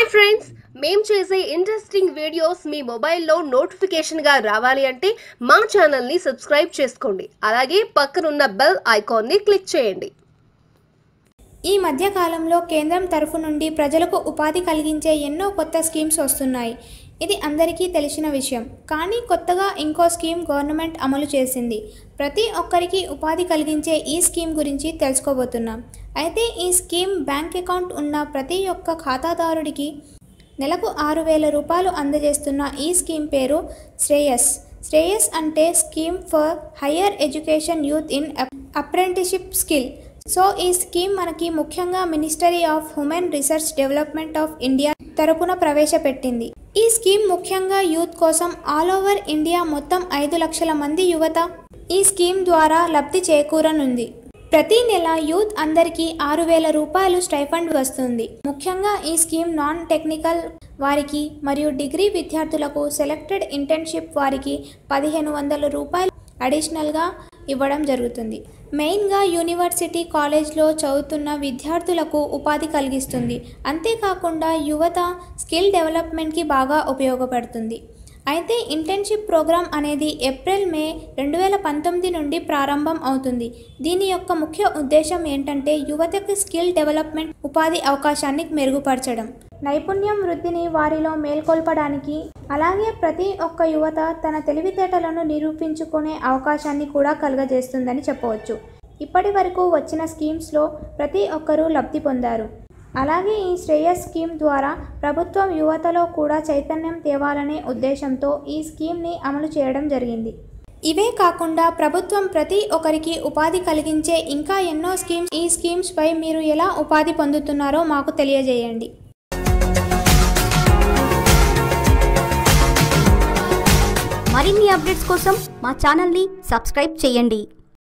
friends మేము చేసే interesting videos మీ మొబైల్లో నోటిఫికేషన్గా రావాలి అంటే మా ఛానల్ని సబ్స్క్రైబ్ చేసుకోండి అలాగే పక్కనున్న బెల్ ఐకాన్ని క్లిక్ చేయండి ఈ మధ్య కాలంలో కేంద్రం తరఫు నుండి ప్రజలకు ఉపాధి కలిగించే ఎన్నో కొత్త స్కీమ్స్ వస్తున్నాయి ఇది అందరికీ తెలిసిన విషయం కానీ కొత్తగా ఇంకో స్కీమ్ గవర్నమెంట్ అమలు చేసింది ప్రతి ఒక్కరికి ఉపాధి కలిగించే ఈ స్కీమ్ గురించి తెలుసుకోబోతున్నాం అయితే ఈ స్కీమ్ బ్యాంక్ అకౌంట్ ఉన్న ప్రతి ఒక్క ఖాతాదారుడికి నెలకు ఆరు వేల రూపాయలు అందజేస్తున్న ఈ స్కీమ్ పేరు శ్రేయస్ శ్రేయస్ అంటే scheme for higher education youth in apprenticeship skill so ఈ స్కీమ్ మనకి ముఖ్యంగా ministry of human research development of India తరపున ప్రవేశపెట్టింది ఈ స్కీమ్ ముఖ్యంగా యూత్ కోసం ఆల్ ఓవర్ ఇండియా మొత్తం ఐదు లక్షల మంది యువత ఈ స్కీమ్ ద్వారా లబ్ధి చేకూరనుంది ప్రతి నెల యూత్ అందరికీ ఆరు వేల రూపాయలు స్టైఫండ్ వస్తుంది ముఖ్యంగా ఈ స్కీమ్ నాన్ టెక్నికల్ వారికి మరియు డిగ్రీ విద్యార్థులకు సెలెక్టెడ్ ఇంటర్న్షిప్ వారికి పదిహేను వందల రూపాయలు అడిషనల్గా ఇవ్వడం జరుగుతుంది మెయిన్గా యూనివర్సిటీ కాలేజ్లో చదువుతున్న విద్యార్థులకు ఉపాధి కలిగిస్తుంది అంతేకాకుండా యువత స్కిల్ డెవలప్మెంట్కి బాగా ఉపయోగపడుతుంది అయితే ఇంటర్న్షిప్ ప్రోగ్రామ్ అనేది ఏప్రిల్ మే రెండు వేల పంతొమ్మిది నుండి ప్రారంభం అవుతుంది దీని యొక్క ముఖ్య ఉద్దేశం ఏంటంటే యువతకు స్కిల్ డెవలప్మెంట్ ఉపాధి అవకాశాన్ని మెరుగుపరచడం నైపుణ్యం వృద్ధిని వారిలో మేల్కొల్పడానికి అలాగే ప్రతి ఒక్క యువత తన తెలివితేటలను నిరూపించుకునే అవకాశాన్ని కూడా కలుగజేస్తుందని చెప్పవచ్చు ఇప్పటి వరకు వచ్చిన స్కీమ్స్లో ప్రతి ఒక్కరూ లబ్ధి పొందారు అలాగే ఈ శ్రేయస్ స్కీమ్ ద్వారా ప్రభుత్వం యువతలో కూడా చైతన్యం తేవాలనే ఉద్దేశంతో ఈ స్కీమ్ని అమలు చేయడం జరిగింది ఇవే కాకుండా ప్రభుత్వం ప్రతి ఒక్కరికి ఉపాధి కలిగించే ఇంకా ఎన్నో స్కీమ్స్ ఈ స్కీమ్స్ పై మీరు ఎలా ఉపాధి పొందుతున్నారో మాకు తెలియజేయండి మరిన్ని అప్డేట్స్ కోసం మా ఛానల్ని సబ్స్క్రైబ్ చేయండి